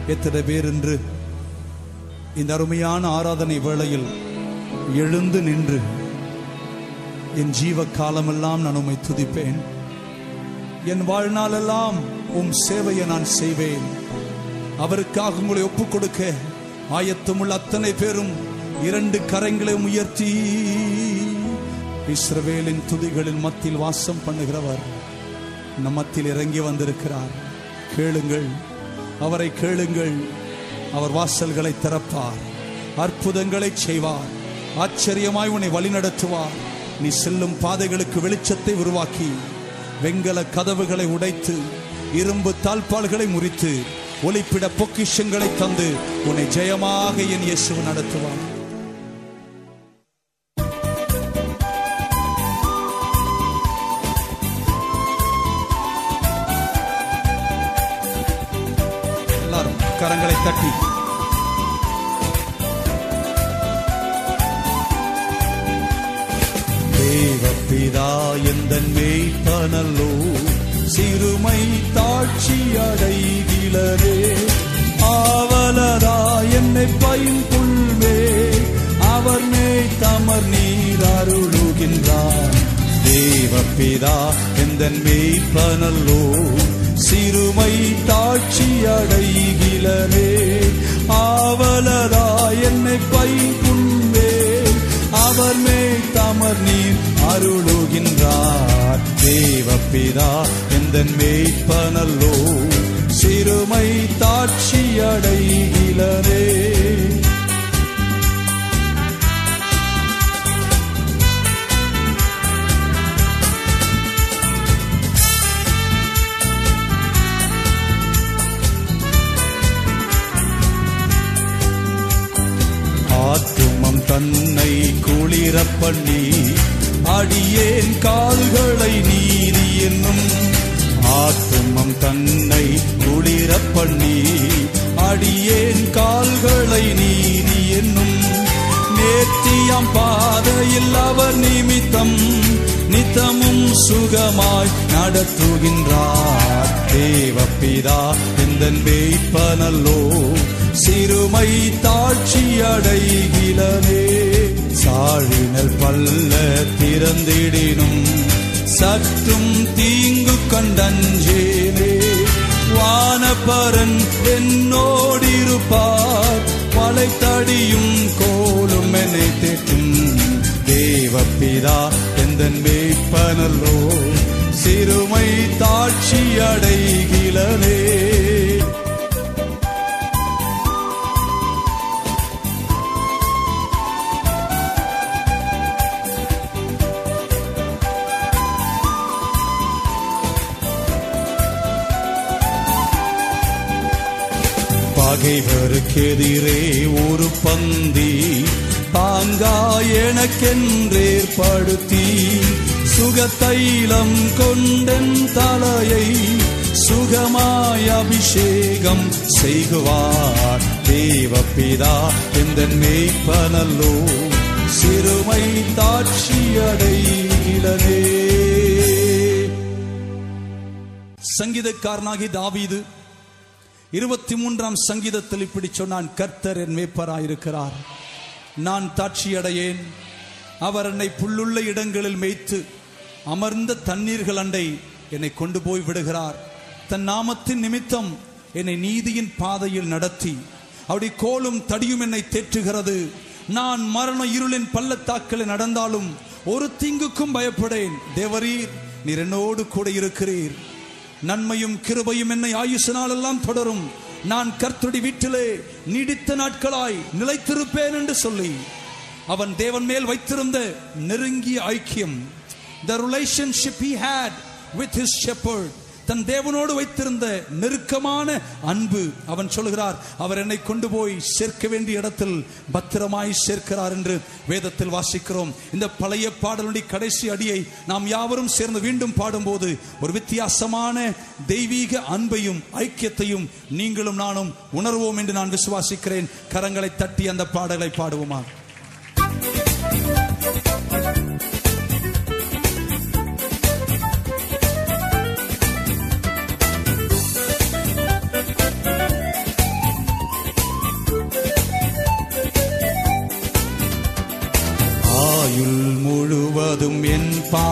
எத்தனை பேர் என்று இந்த அருமையான ஆராதனை வேளையில் எழுந்து நின்று என் ஜீவ காலமெல்லாம் நான் உம்மை துதிப்பேன் என் வாழ்நாளெல்லாம் உம் சேவையை நான் செய்வேன் அவருக்காக உங்களை ஒப்புக் கொடுக்க ஆயத்தமுள்ள அத்தனை பேரும் இரண்டு கரங்களை உயர்த்தி இஸ்ரவேலின் துதிகளின் மத்தியில் வாசம் பண்ணுகிறவர் நம் மத்தியில் இறங்கி வந்திருக்கிறார் கேளுங்கள் அவரை கேளுங்கள் அவர் வாசல்களை திறப்பார் அற்புதங்களை செய்வார் ஆச்சரியமாய் உன்னை வழிநடத்துவார் நீ செல்லும் பாதைகளுக்கு வெளிச்சத்தை உருவாக்கி வெங்கல கதவுகளை உடைத்து இரும்பு தாழ்பால்களை முறித்து ஒளிப்பிட பொக்கிஷங்களை தந்து உன்னை ஜெயமாக என் இயேசு நடத்துவார் எல்லாரும் கரங்களை தட்டி தேவப்பிதா எந்த மேய்ப்பனல்லோ சிறுமை தாட்சி அடைகிலரே ஆவலரா என்னை பையும் புல்வே அவர் மேய் தமர் நீர் அருளுகின்றார் தேவப்பிதா எந்த மேய்ப்பனல்லோ சிறுமை தாட்சி அடைகிலரே ஆவலரா என்னை பையும் புல்வே அவர் மேல் தமர் நீர் அருளுகின்றார் தேவப்பிதா எந்த மேய்ப்பனல்லோ சிறுமை தாட்சி அடைகிலரே ஆத்துமம் தன்னை குளிரப் பண்ணி அடியேன் கால்களை நீதி என்னும் ஆத்துமம் தன்னை குளிரப் பண்ணி அடியேன் கால்களை நீதி என்னும் நேர்த்தியாம் பாதையில் அவர் நிமித்தம் நித்தமும் சுகமாய் நடத்துகின்றார் தேவப்பிதா எந்த வேய்ப்பனல்லோ சிறுமை தாட்சி அடைகிலனே சாழினல் பல்ல திறந்திடினும் சற்றும் தீங்கு கண்டஞ்சேனே வானபரன் என்னோடிருப்பார் பழைத்தடியும் கோலும் என்னை தேற்றும் தேவப்பிதா எந்த வேப்பனல்லோ சிறுமை தாட்சி அடைகிலனே பகைவருக்கெதிரே ஒரு பந்தி தாங்கா எனக்கென்றேற்படுத்தி சுகத்தைலம் கொண்டன் தலையை சுகமாய் அபிஷேகம் செய்குவார் தேவப்பிதா எந்த மேய்ப்பனல்லோ சிறுமை தாட்சி அடைகிறனே சங்கீதக்காரனாகி தாவீது இருபத்தி மூன்றாம் சங்கீதத்தில் இப்படி சொன்னான் கர்த்தர் என் மேய்ப்பராயிருக்கிறார் நான் தாட்சியடையேன் அவர் என்னை புல்லுள்ள இடங்களில் மேய்த்து அமர்ந்த தண்ணீர்கள் அண்டை என்னை கொண்டு போய் விடுகிறார் தன் நாமத்தின் நிமித்தம் என்னை நீதியின் பாதையில் நடத்தி அவருடைய கோலும் தடியும் என்னை தேற்றுகிறது நான் மரண இருளின் பள்ளத்தாக்களில் நடந்தாலும் ஒரு தீங்குக்கும் பயப்படேன் தேவரீர் நீர் என்னோடு கூட இருக்கிறீர் நன்மையும் கிருபையும் என்னை ஆயுசு நாளெல்லாம் தொடரும் நான் கர்த்தருடைய வீட்டிலே நீடித்த நாட்களாய் நிலைத்திருப்பேன் என்று சொல்லி அவன் தேவன் மேல் வைத்திருந்த நெருங்கிய ஐக்கியம் the relationship he had with his shepherd தன் தேவனோடு வைத்திருந்த நெருக்கமான அன்பு அவன் சொல்கிறார் அவர் என்னை கொண்டு போய் சேர்க்க வேண்டிய இடத்தில் பத்திரமாய் சேர்க்கிறார் என்று வேதத்தில் வாசிக்கிறோம் இந்த பழைய பாடலுடைய கடைசி அடியை நாம் யாவரும் சேர்ந்து மீண்டும் பாடும்போது ஒரு வித்தியாசமான தெய்வீக அன்பையும் ஐக்கியத்தையும் நீங்களும் நானும் உணர்வோம் என்று நான் விசுவாசிக்கிறேன் கரங்களை தட்டி அந்த பாடலை பாடுவோமா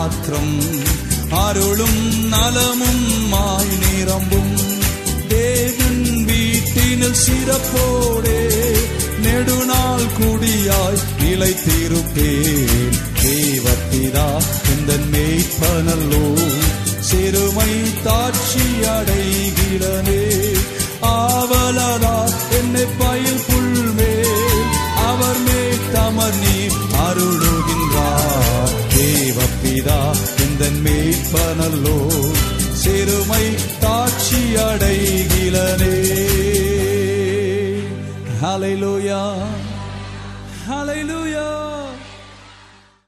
மாத்திரம் அருளும் நலமும் மாய் நிரம்பும் தேவன் வீட்டினில் சிறப்போடே நெடுநாள் குடியாய் நிலைத்திருப்பேன் தேவப்பிதா இந்த மேய்ப்பனல்லோ சிறுமை தாட்சி அடைகிறனே ஆவலதா என்னை பயில் புல்மேல் அவர் மேல் தமர் நீர் அருளுகின்றார் தேவப்பிதா இந்த மேய்ப்பனல்லோ சிறுமை தாட்சி அடைகிறனே ஹalleluya ஹalleluya